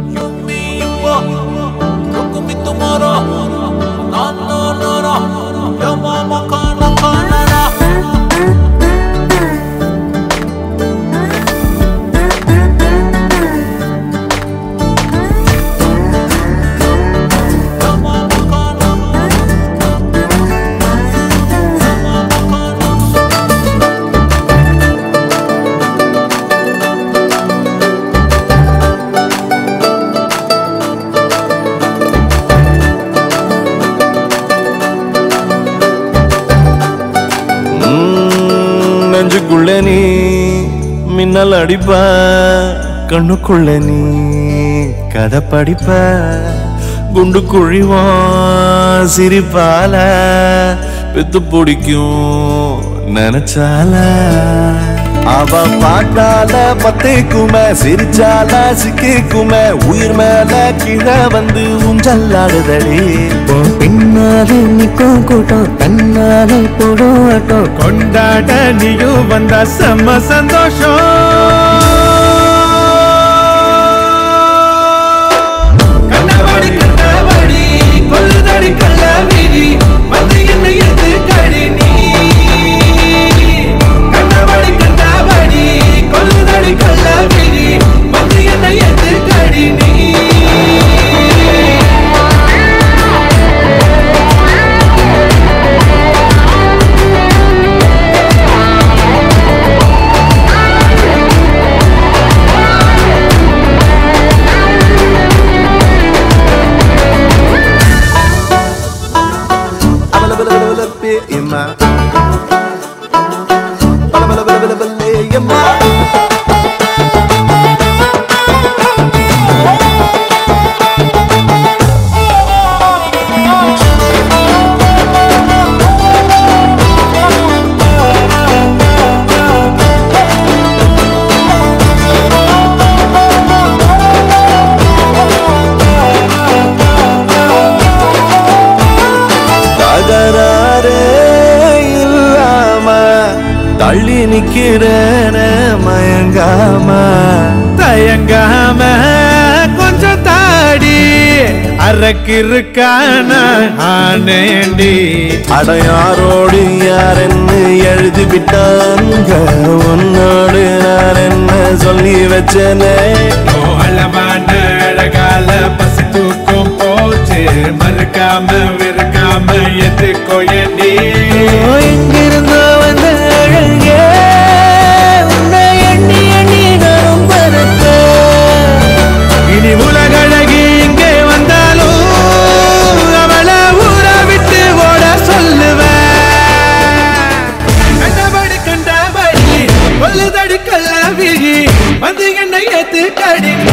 You, me, you, uh, look at me tomorrow. No, no, no, no. Your mama kana kana na. Your mama kana. Your mama kana. ம், நெஞ்சுக்குள்ள நீ மின்னல் அடிப்ப கண்ணுக்குள்ள நீ கதை படிப்ப குண்டு குழிவான் சிரிப்பால பித்து பிடிக்கும் நினைச்சால அவ பாட்டால பத்திக்குமே சிரிச்சால சிக்கிக்குமே உயிர் மேல கீழே வந்து ஊஞ்சல்லாடுதடி உன் பின்னாலே நிக்கும் கூட்டம் தன்னாலே போடும் ஆட்டம் கொண்டாட நீயும் வந்தா செம்ம சந்தோஷம் கண்டபடி கண்டபடி கொல்லுதடி கள்ளவிழி வந்து என்னை எது கழி நீ கண்டபடி கண்டபடி கொல்லுதடி கள்ளவிழி வந்து என்னை எது கழி நீ தகராறே இல்லாம தள்ளி நிக்கிறேன மயங்காம தயங்காம கொஞ்சம் தாடி அரக்கிருக்கான ஆனேண்டி அடையாரோடு யாரென்னு எழுதி விட்டாங்க உன்னோடு நான் என்ன சொல்லி வச்சனே அளவான அழகால பசி தூக்கம் போச்சு மறுக்காம விருக்காம எதுக்கோ எண்ணி எங்கிருந்தோ வந்த அழகே உன்னை எண்ணி எண்ணி நானும் பறப்பேன் இனி உலகழகி இங்கே வந்தாலும் அவளை ஊற விட்டு ஓட சொல்லுவேன் கண்டபடி கண்டபடி கொல்லுதடி கள்ளவிழி வந்து என்னை எது கழி நீ